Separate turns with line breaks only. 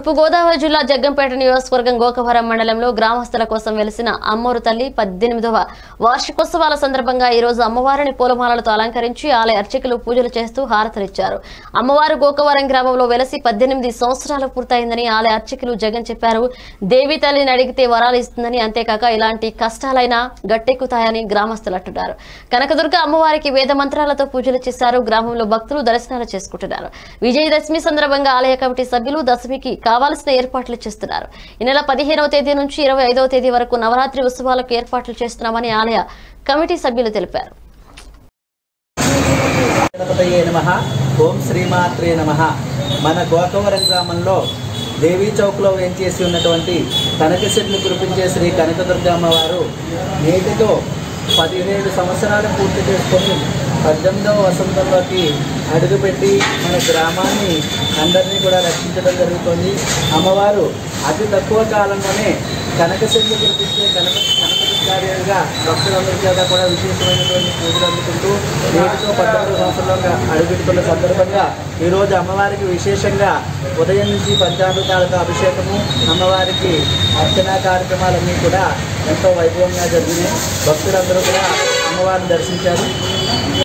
తూర్పుగోదావరి జిల్లా జగ్గంపేట నియోజకవర్గం గోకవరం మండలంలో గ్రామస్తుల కోసం వెలిసిన అమ్మోరు తల్లి పద్దెనిమిదవ వార్షికోత్సవాల సందర్భంగా ఈ రోజు అమ్మవారిని పూలమాలలతో అలంకరించి ఆలయ అర్చకులు పూజలు చేస్తూ హారతలిచ్చారు అమ్మవారు గోకవరం గ్రామంలో వెలసి పద్దెనిమిది సంవత్సరాలు పూర్తయిందని ఆలయ అర్చకులు జగన్ చెప్పారు దేవి తల్లిని అడిగితే వరాలు ఇస్తుందని అంతేకాక ఇలాంటి కష్టాలైనా గట్టెక్కుతాయని గ్రామస్తులు అంటున్నారు కనకదుర్గ అమ్మవారికి వేద మంత్రాలతో పూజలు చేశారు గ్రామంలో భక్తులు దర్శనాలు చేసుకుంటున్నారు విజయదశమి సందర్భంగా ఆలయ కమిటీ సభ్యులు దశమికి కావాల్సిన ఏర్పాట్లు చేస్తున్నారు ఈ నెల పదిహేనవ తేదీ నుంచి ఇరవై ఐదవ తేదీ వరకు నవరాత్రి ఉత్సవాలకు ఏర్పాట్లు చేస్తున్నామని ఆలయ కమిటీ సభ్యులు తెలిపారు
గణపతయే నమ ఓం శ్రీమాత్రే నమ మన గోకవరం గ్రామంలో దేవీ చౌక్లో వేంచేసి ఉన్నటువంటి కనకశెట్లు కురిపించే శ్రీ కనకదుర్గమ్మ వారు నేటితో పదిహేడు సంవత్సరాలు పూర్తి చేసుకొని పద్దెనిమిదవ వసంతంలోకి అడుగుపెట్టి మన గ్రామాన్ని అందరినీ కూడా రక్షించడం జరుగుతుంది అమ్మవారు అతి తక్కువ కాలంలోనే కనకశెట్లు కురిపించే గణపతి కనకదుర్గాదేవిగా భక్తులందరి చేత కూడా విశేషమైనటువంటి పూజలు అందుకుంటూ నేటితో పద్దెనిమిది సంవత్సరంలో అడుగుపెట్టుకున్న సందర్భంగా ఈరోజు అమ్మవారికి విశేషంగా ఉదయం నుంచి పంచామృతాలతో అభిషేకము అమ్మవారికి అర్చనా కార్యక్రమాలన్నీ కూడా ఎంతో వైభవంగా జరిగినాయి భక్తులందరూ కూడా అమ్మవారిని దర్శించారు